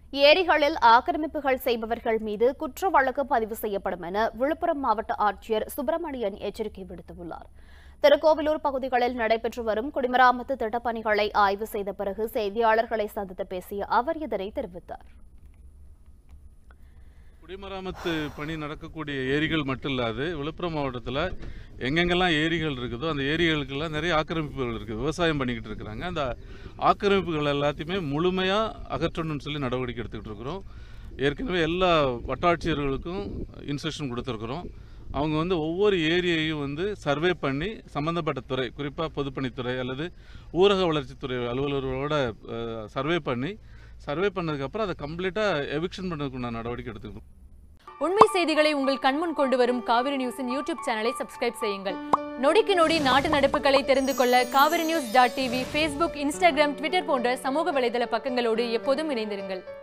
ஏரிகளில் ஆக்கிரமிப்புகள் செய்பவர்கள் மீது குற்ற வழக்கு பதிவு செய்யப்படும் என விழுப்புரம் மாவட்ட ஆட்சியர் சுப்பிரமணியன் எச்சரிக்கை விடுத்துள்ளார் திருக்கோவிலூர் பகுதிகளில் நடைபெற்று வரும் குடிமராமத்து திட்டப் பணிகளை ஆய்வு செய்த பிறகு செய்தியாளர்களை சந்தித்து பேசிய அவர் இதனை தெரிவித்தார் குடிமராமத்து பணி நடக்கக்கூடிய ஏரிகள் மட்டும் இல்லாது விழுப்புரம் மாவட்டத்தில் எங்கெங்கெல்லாம் ஏரிகள் இருக்குதோ அந்த ஏரிகளுக்கெல்லாம் நிறைய ஆக்கிரமிப்புகள் இருக்குது விவசாயம் பண்ணிக்கிட்டு இருக்கிறாங்க அந்த ஆக்கிரமிப்புகள் எல்லாத்தையுமே முழுமையாக அகற்றணும்னு சொல்லி நடவடிக்கை எடுத்துக்கிட்டு இருக்கிறோம் ஏற்கனவே எல்லா வட்டாட்சியர்களுக்கும் இன்ஸ்ட்ரக்ஷன் கொடுத்துருக்குறோம் அவங்க வந்து ஒவ்வொரு ஏரியையும் வந்து சர்வே பண்ணி சம்மந்தப்பட்ட துறை குறிப்பாக பொதுப்பணித்துறை அல்லது ஊரக வளர்ச்சித்துறை அலுவலர்களோட சர்வே பண்ணி சர்வே பண்ணதுக்கப்புறம் அதை கம்ப்ளீட்டாக எவிக்ஷன் பண்ணுறதுக்குண்டான நடவடிக்கை எடுத்துக்கணும் உண்மை செய்திகளை உங்கள் கண்முன் கொண்டு வரும் காவிரி நியூஸின் யூடியூப் சேனலை சப்ஸ்கிரைப் செய்யுங்கள் நொடிக்கு நொடி நாட்டு நடப்புகளை தெரிந்து கொள்ள Kaveri news dot TV Facebook Instagram Twitter போன்ற சமூக வலைதள பக்கங்களோடு எப்போதும் இணைந்திருங்கள்